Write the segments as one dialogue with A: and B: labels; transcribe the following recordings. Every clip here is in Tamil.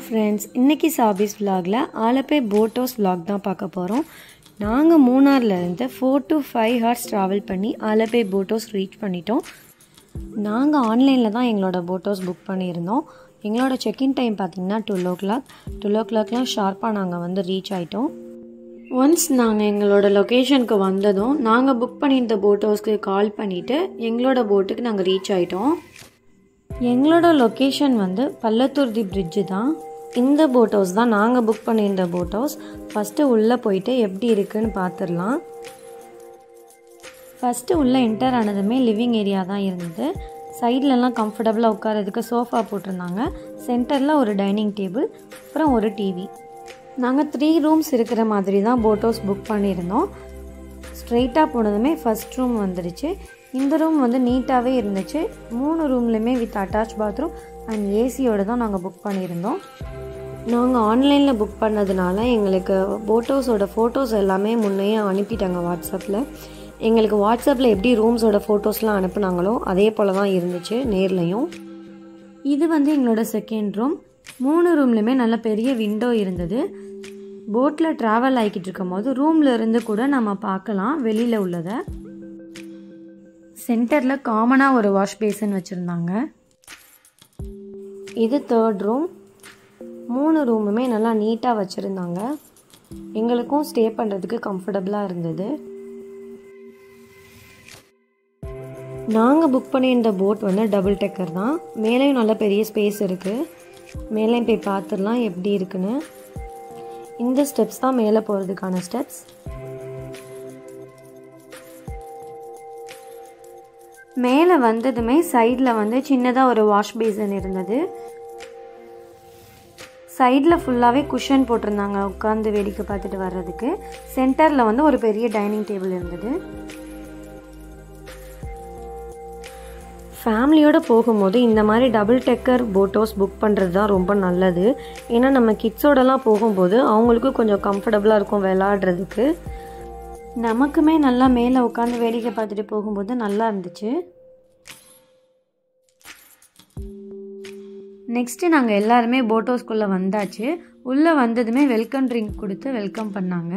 A: ஃப்ரெண்ட்ஸ் இன்றைக்கி சாபிஸ் vlogல ஆலப்பை போட்டோஸ் vlog தான் பார்க்க போகிறோம் நாங்கள் மூணார்லேருந்து four to five hours travel பண்ணி ஆலப்பை போட்டோஸ் ரீச் பண்ணிட்டோம் நாங்கள் ஆன்லைனில் தான் எங்களோட போட்டோஸ் புக் பண்ணியிருந்தோம் எங்களோட செக்இன் டைம் பார்த்தீங்கன்னா டுவெல் ஓ கிளாக் டுவெல் ஓ கிளாக்லாம் ஷார்ப்பாக நாங்கள் வந்து ரீச் ஆகிட்டோம் ஒன்ஸ் நாங்கள் எங்களோட லொக்கேஷனுக்கு வந்ததும் நாங்கள் புக் பண்ணியிருந்த போட்டோஸ்க்கு கால் பண்ணிவிட்டு எங்களோட போட்டுக்கு நாங்கள் ரீச் ஆகிட்டோம் எங்களோட லொக்கேஷன் வந்து பள்ளத்துருதி பிரிட்ஜு தான் இந்த போட் ஹவுஸ் தான் நாங்கள் புக் பண்ணியிருந்த போட் ஹவுஸ் ஃபஸ்ட்டு உள்ளே போயிட்டு எப்படி இருக்குன்னு பார்த்துடலாம் ஃபஸ்ட்டு உள்ளே என்டர் ஆனதுமே லிவிங் ஏரியா தான் இருந்தது சைட்லலாம் கம்ஃபர்டபுளாக உட்காரதுக்கு சோஃபா போட்டிருந்தாங்க சென்டரில் ஒரு டைனிங் டேபிள் அப்புறம் ஒரு டிவி நாங்கள் த்ரீ ரூம்ஸ் இருக்கிற மாதிரி தான் போட் ஹவுஸ் புக் பண்ணியிருந்தோம் ஸ்ட்ரெயிட்டாக போனதுமே ஃபஸ்ட் ரூம் வந்துடுச்சு இந்த ரூம் வந்து நீட்டாகவே இருந்துச்சு மூணு ரூம்லையுமே வித் அட்டாச் பாத்ரூம் அண்ட் ஏசியோடு தான் நாங்கள் புக் பண்ணியிருந்தோம் நாங்கள் ஆன்லைனில் புக் பண்ணதுனால எங்களுக்கு போட் ஹவுஸோட ஃபோட்டோஸ் எல்லாமே முன்னையே அனுப்பிட்டாங்க வாட்ஸ்அப்பில் எங்களுக்கு வாட்ஸ்அப்பில் எப்படி ரூம்ஸோட ஃபோட்டோஸ்லாம் அனுப்புனாங்களோ அதே போல் தான் இருந்துச்சு நேர்லையும் இது வந்து எங்களோட செகண்ட் ரூம் மூணு ரூம்லையுமே நல்ல பெரிய விண்டோ இருந்தது போட்டில் ட்ராவல் ஆகிக்கிட்டு இருக்கும் போது ரூமில் இருந்து கூட நம்ம பார்க்கலாம் வெளியில் உள்ளதை சென்டரில் காமனாக ஒரு வாஷ் பேசின் வச்சுருந்தாங்க இது தேர்ட் ரூம் மூணு ரூமுமே நல்லா நீட்டாக வச்சுருந்தாங்க எங்களுக்கும் ஸ்டே பண்ணுறதுக்கு கம்ஃபர்டபுளாக இருந்தது நாங்கள் புக் பண்ணியிருந்த போட் வந்து டபுள் டெக்கர் தான் மேலேயும் நல்ல பெரிய ஸ்பேஸ் இருக்குது மேலேயும் போய் பார்த்துடலாம் எப்படி இருக்குன்னு இந்த ஸ்டெப்ஸ் தான் மேலே போகிறதுக்கான ஸ்டெப்ஸ் மேலே வந்ததுமே சைடில் வந்து சின்னதாக ஒரு வாஷ் பேசன் இருந்தது சைடில் ஃபுல்லாகவே குஷன் போட்டிருந்தாங்க உட்காந்து வேடிக்கை பார்த்துட்டு வர்றதுக்கு சென்டரில் வந்து ஒரு பெரிய டைனிங் டேபிள் இருந்தது ஃபேமிலியோடு போகும்போது இந்த மாதிரி டபுள் டெக்கர் போட்டோஸ் புக் பண்ணுறது தான் ரொம்ப நல்லது ஏன்னா நம்ம கிட்ஸோடலாம் போகும்போது அவங்களுக்கும் கொஞ்சம் கம்ஃபர்டபுளாக இருக்கும் விளாடுறதுக்கு நமக்குமே நல்லா மேலே உட்காந்து வேடிக்கை பார்த்துட்டு போகும்போது நல்லா இருந்துச்சு நெக்ஸ்ட்டு நாங்கள் எல்லாருமே போட்டோஸ்குள்ளே வந்தாச்சு உள்ளே வந்ததுமே வெல்கம் ட்ரிங்க் கொடுத்து வெல்கம் பண்ணாங்க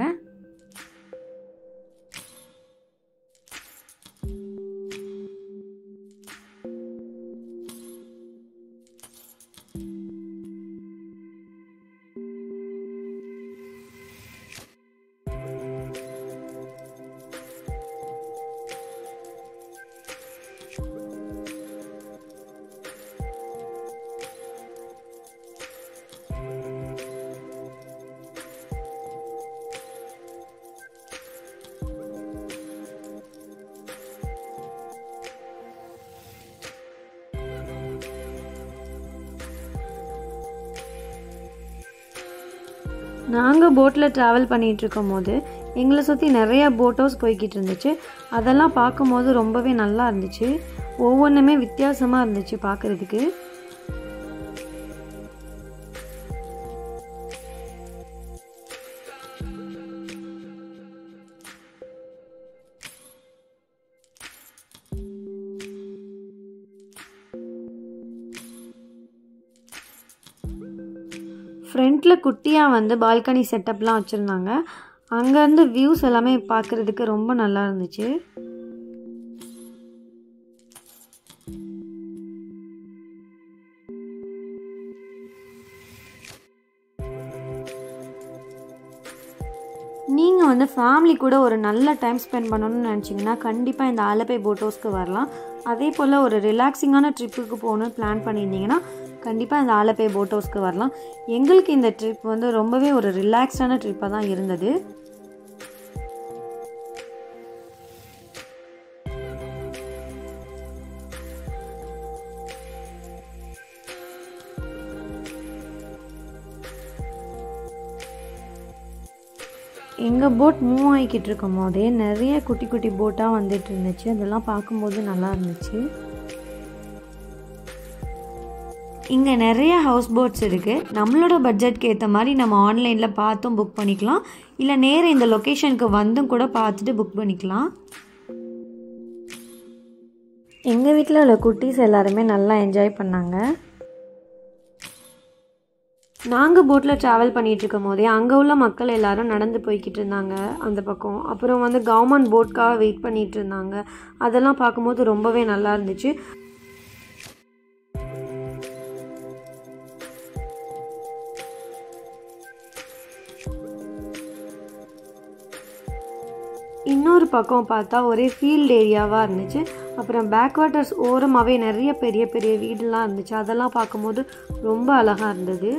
A: நாங்கள் போட்டில் ட்ராவல் பண்ணிகிட்டு இருக்கும் போது எங்களை சுற்றி நிறையா போட் ஹவுஸ் போய்கிட்டு இருந்துச்சு அதெல்லாம் பார்க்கும்போது ரொம்பவே நல்லா இருந்துச்சு ஒவ்வொன்றுமே வித்தியாசமாக இருந்துச்சு பார்க்குறதுக்கு ஃப்ரண்ட்டில் குட்டியாக வந்து பால்கனி செட்டப்லாம் வச்சுருந்தாங்க அங்கேருந்து வியூஸ் எல்லாமே பார்க்குறதுக்கு ரொம்ப நல்லா இருந்துச்சு நீங்கள் வந்து ஃபேமிலி கூட ஒரு நல்ல டைம் ஸ்பெண்ட் பண்ணணும்னு நினச்சிங்கன்னா கண்டிப்பாக இந்த ஆலப்பை போட் ஹவுஸ்க்கு வரலாம் அதே போல் ஒரு ரிலாக்ஸிங்கான ட்ரிப்புக்கு போகணும்னு பிளான் பண்ணியிருந்தீங்கன்னா கண்டிப்பாக இந்த ஆலப்பை போட் ஹவுஸ்க்கு வரலாம் எங்களுக்கு இந்த ட்ரிப் வந்து ரொம்பவே ஒரு ரிலாக்ஸ்டான ட்ரிப்பாக தான் இருந்தது எங்கள் போட் மூவ் ஆகிக்கிட்டு இருக்கும் போதே நிறைய குட்டி குட்டி போட்டாக வந்துட்டு இருந்துச்சு அதெல்லாம் பார்க்கும்போது நல்லா இருந்துச்சு இங்கே நிறைய ஹவுஸ் போட்ஸ் இருக்குது நம்மளோட பட்ஜெட்க்கு ஏற்ற மாதிரி நம்ம ஆன்லைனில் பார்த்தும் புக் பண்ணிக்கலாம் இல்லை நேராக இந்த லொக்கேஷனுக்கு வந்தும் கூட பார்த்துட்டு புக் பண்ணிக்கலாம் எங்கள் வீட்டில் உள்ள குட்டீஸ் எல்லாருமே நல்லா என்ஜாய் பண்ணாங்க நாங்கள் போட்டில் ட்ராவல் பண்ணிகிட்டு இருக்கும் போதே அங்கே உள்ள மக்கள் எல்லாரும் நடந்து போய்கிட்டு இருந்தாங்க அந்த பக்கம் அப்புறம் வந்து கவர்மெண்ட் போட்காக வெயிட் பண்ணிகிட்டு இருந்தாங்க அதெல்லாம் பார்க்கும்போது ரொம்பவே நல்லா இருந்துச்சு இன்னொரு பக்கம் பார்த்தா ஒரே ஃபீல்டு ஏரியாவாக இருந்துச்சு அப்புறம் பேக் வாட்டர்ஸ் ஓரமாகவே நிறைய பெரிய பெரிய வீடுலாம் இருந்துச்சு அதெல்லாம் பார்க்கும்போது ரொம்ப அழகாக இருந்தது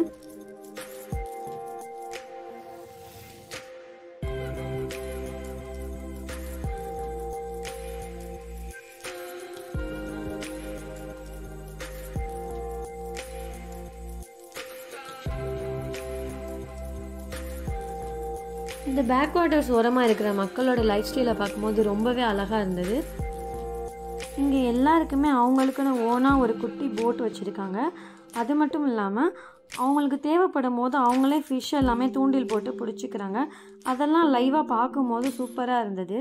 A: இந்த பேக் வாட்டர்ஸ் ஓரமாக இருக்கிற மக்களோட லைஃப் ஸ்டைலை பார்க்கும்போது ரொம்பவே அழகாக இருந்தது இங்கே எல்லாருக்குமே அவங்களுக்குன்னு ஓனாக ஒரு குட்டி போட் வச்சுருக்காங்க அது மட்டும் இல்லாமல் அவங்களுக்கு தேவைப்படும் போது அவங்களே ஃபிஷ் எல்லாமே தூண்டில் போட்டு பிடிச்சிக்கிறாங்க அதெல்லாம் லைவாக பார்க்கும்போது சூப்பராக இருந்தது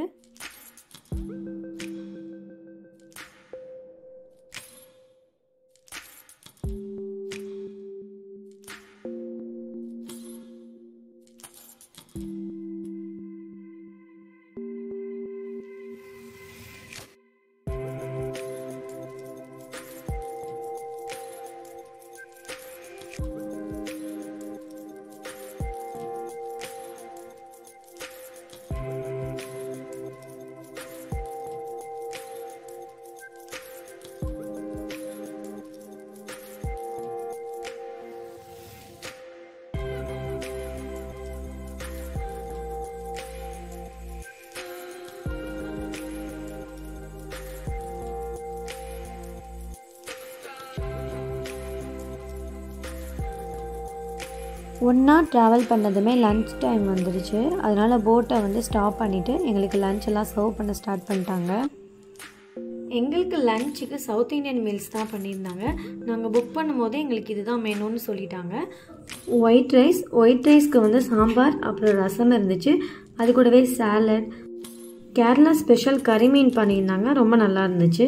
A: ஒன்றா ட்ராவல் பண்ணதுமே லன்ச் டைம் வந்துடுச்சு அதனால் போட்டை வந்து ஸ்டாப் பண்ணிவிட்டு எங்களுக்கு லன்ச் எல்லாம் சர்வ் பண்ண ஸ்டார்ட் பண்ணிட்டாங்க எங்களுக்கு லஞ்சுக்கு சவுத் இந்தியன் மீல்ஸ் தான் பண்ணியிருந்தாங்க நாங்கள் புக் பண்ணும்போதே எங்களுக்கு இதுதான் மெனுன்னு சொல்லிட்டாங்க ஒயிட் ரைஸ் ஒயிட் ரைஸ்க்கு வந்து சாம்பார் அப்புறம் ரசம் இருந்துச்சு அது கூடவே சாலட் கேரளா ஸ்பெஷல் கறி மீன் பண்ணியிருந்தாங்க ரொம்ப நல்லா இருந்துச்சு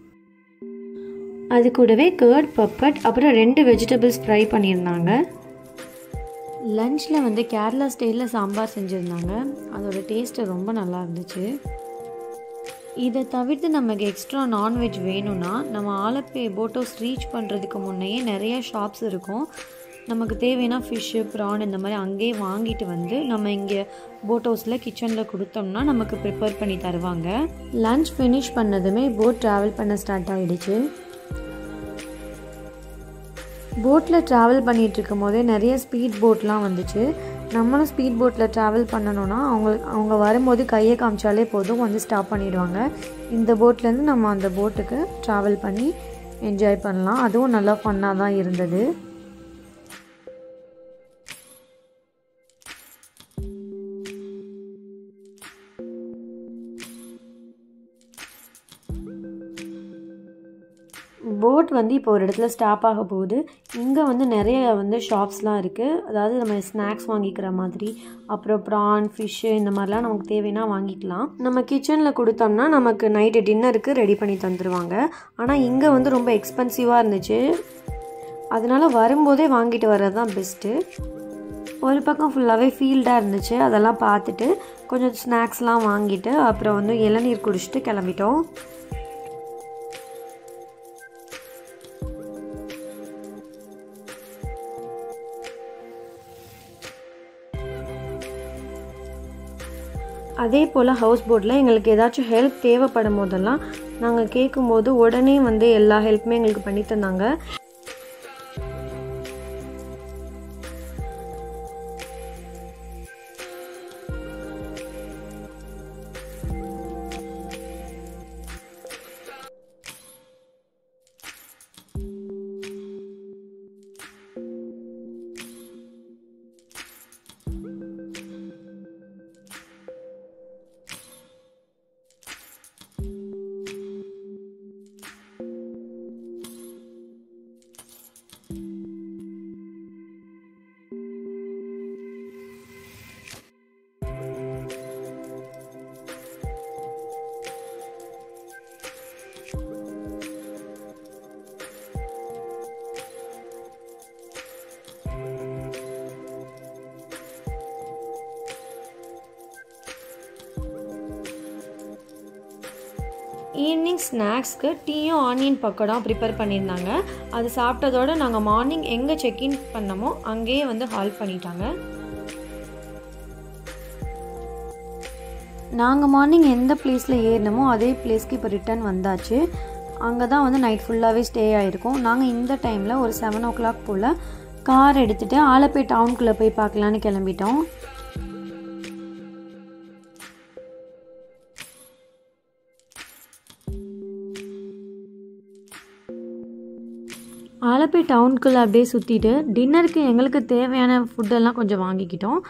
A: அது கூடவே கேர்ட் பப்பட் அப்புறம் ரெண்டு வெஜிடபிள்ஸ் ஃப்ரை பண்ணியிருந்தாங்க லஞ்சில் வந்து கேரளா ஸ்டைலில் சாம்பார் செஞ்சுருந்தாங்க அதோட டேஸ்ட்டு ரொம்ப நல்லா இருந்துச்சு இதை தவிர்த்து நமக்கு எக்ஸ்ட்ரா நான்வெஜ் வேணும்னா நம்ம ஆலப்பே போட்டோஸ் ரீச் பண்ணுறதுக்கு முன்னையே நிறைய ஷாப்ஸ் இருக்கும் நமக்கு தேவைன்னா ஃபிஷ்ஷு ப்ரான் இந்த மாதிரி அங்கேயே வாங்கிட்டு வந்து நம்ம இங்கே போட் ஹவுஸில் கிச்சனில் கொடுத்தோம்னா நமக்கு ப்ரிப்பேர் பண்ணி தருவாங்க லன்ச் ஃபினிஷ் பண்ணதுமே போட் ட்ராவல் பண்ண ஸ்டார்ட் ஆகிடுச்சு போட்டில் ட்ராவல் பண்ணிகிட்டு இருக்கும் போதே நிறைய ஸ்பீட் போட்லாம் வந்துச்சு நம்மளும் ஸ்பீட் போட்டில் ட்ராவல் பண்ணணும்னா அவங்க அவங்க வரும்போது கையை காமிச்சாலே போதும் வந்து ஸ்டாப் பண்ணிடுவாங்க இந்த போட்லேருந்து நம்ம அந்த போட்டுக்கு ட்ராவல் பண்ணி என்ஜாய் பண்ணலாம் அதுவும் நல்லா ஃபன்னாக தான் இருந்தது போட் வந்து இப்போ ஒரு இடத்துல ஸ்டாப் ஆக போகுது இங்கே வந்து நிறைய வந்து ஷாப்ஸ்லாம் இருக்குது அதாவது நம்ம ஸ்நாக்ஸ் வாங்கிக்கிற மாதிரி அப்புறம் ப்ரான் ஃபிஷ்ஷு இந்த மாதிரிலாம் நமக்கு தேவைன்னா வாங்கிக்கலாம் நம்ம கிச்சனில் கொடுத்தோம்னா நமக்கு நைட்டு டின்னருக்கு ரெடி பண்ணி தந்துடுவாங்க ஆனால் இங்கே வந்து ரொம்ப எக்ஸ்பென்சிவாக இருந்துச்சு அதனால் வரும்போதே வாங்கிட்டு வர்றது தான் பெஸ்ட்டு ஒரு பக்கம் ஃபுல்லாகவே ஃபீல்டாக இருந்துச்சு அதெல்லாம் பார்த்துட்டு கொஞ்சம் ஸ்நாக்ஸ்லாம் வாங்கிட்டு அப்புறம் வந்து இளநீர் குடிச்சிட்டு கிளம்பிட்டோம் அதே போல் ஹவுஸ் போட்டில் எங்களுக்கு ஏதாச்சும் ஹெல்ப் தேவைப்படும் போதெல்லாம் நாங்கள் கேட்கும்போது உடனே வந்து எல்லா ஹெல்ப்புமே எங்களுக்கு பண்ணி தந்தாங்க ஈவினிங் ஸ்நாக்ஸ்க்கு டீயும் ஆனியன் பக்கோடாவும் ப்ரிப்பேர் பண்ணியிருந்தாங்க அது சாப்பிட்டதோடு நாங்கள் மார்னிங் எங்கே செக்இன் பண்ணமோ அங்கேயே வந்து ஹால் பண்ணிட்டாங்க நாங்கள் மார்னிங் எந்த பிளேஸில் ஏறினமோ அதே பிளேஸ்க்கு இப்போ ரிட்டர்ன் வந்தாச்சு அங்கே தான் வந்து நைட் ஃபுல்லாகவே ஸ்டே ஆகிருக்கோம் நாங்கள் இந்த டைமில் ஒரு செவன் ஓ கிளாக் போல் கார் எடுத்துகிட்டு ஆலப்பை டவுனுக்குள்ளே போய் பார்க்கலான்னு கிளம்பிட்டோம் ஆலப்பை டவுனுக்குள்ளே அப்படியே சுற்றிட்டு டின்னருக்கு எங்களுக்கு தேவையான ஃபுட்டெல்லாம் கொஞ்சம் வாங்கிக்கிட்டோம்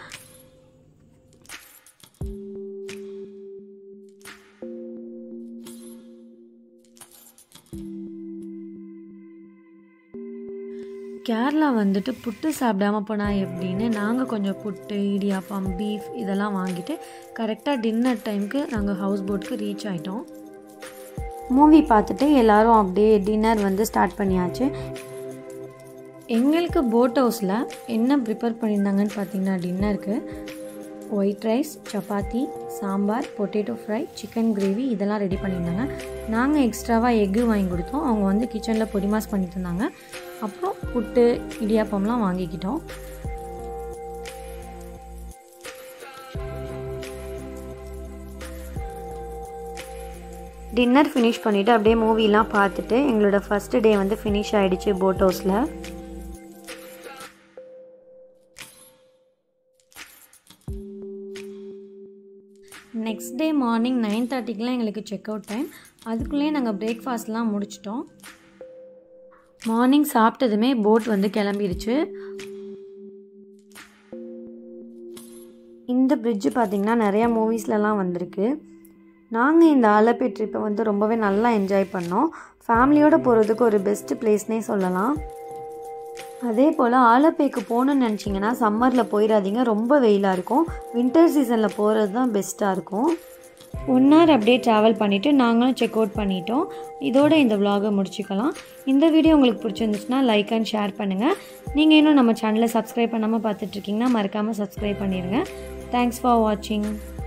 A: கேரளா வந்துட்டு புட்டு சாப்பிடாம போனால் எப்படின்னு நாங்கள் கொஞ்சம் புட்டு இடியாப்பம் பீஃப் இதெல்லாம் வாங்கிட்டு கரெக்டாக டின்னர் டைமுக்கு நாங்கள் ஹவுஸ் போட்டுக்கு ரீச் ஆகிட்டோம் மூவி பார்த்துட்டு எல்லோரும் அப்படியே டின்னர் வந்து ஸ்டார்ட் பண்ணியாச்சு எங்களுக்கு போட் ஹவுஸில் என்ன ப்ரிப்பேர் பண்ணியிருந்தாங்கன்னு பார்த்தீங்கன்னா டின்னருக்கு white rice chapati sambar potato fry chicken gravy இதெல்லாம் ரெடி பண்ணியிருந்தாங்க நாங்கள் எக்ஸ்ட்ராவாக எக்கு வாங்கி கொடுத்தோம் அவங்க வந்து கிச்சனில் பொடிமாஸ் பண்ணி தந்தாங்க அப்புறம் புட்டு இடியாப்பம்லாம் வாங்கிக்கிட்டோம் டின்னர் ஃபினிஷ் பண்ணிவிட்டு அப்படியே மூவிலாம் பார்த்துட்டு எங்களோட ஃபஸ்ட்டு டே வந்து ஃபினிஷ் ஆகிடுச்சு போட் ஹவுஸில் நெக்ஸ்ட் டே மார்னிங் நைன் தேர்ட்டிக்கெலாம் எங்களுக்கு செக் அவுட் டைம் அதுக்குள்ளேயே நாங்கள் பிரேக்ஃபாஸ்ட்லாம் முடிச்சிட்டோம் மார்னிங் சாப்பிட்டதுமே போட் வந்து கிளம்பிருச்சு இந்த பிரிட்ஜு பார்த்திங்கன்னா நிறையா மூவிஸ்லலாம் வந்திருக்கு நாங்கள் இந்த ஆலப்பி ட்ரிப்பை வந்து ரொம்பவே நல்லா என்ஜாய் பண்ணோம் ஃபேமிலியோடு போகிறதுக்கு ஒரு பெஸ்ட்டு பிளேஸ்னே சொல்லலாம் அதே போல் ஆலப்பேக்கு போகணுன்னு நினச்சிங்கன்னா சம்மரில் போயிடாதீங்க ரொம்ப வெயிலாக இருக்கும் வின்டர் சீசனில் போகிறது தான் பெஸ்ட்டாக இருக்கும் ஒன் ஹவர் அப்படியே ட்ராவல் பண்ணிவிட்டு நாங்களும் செக் அவுட் பண்ணிட்டோம் இதோட இந்த விலாகை முடிச்சுக்கலாம் இந்த வீடியோ உங்களுக்கு பிடிச்சிருந்துச்சுன்னா லைக் அண்ட் ஷேர் பண்ணுங்கள் நீங்கள் இன்னும் நம்ம சேனலை சப்ஸ்கிரைப் பண்ணாமல் பார்த்துட்ருக்கீங்கன்னா மறக்காமல் சப்ஸ்கிரைப் பண்ணிடுங்க தேங்க்ஸ் ஃபார் வாட்சிங்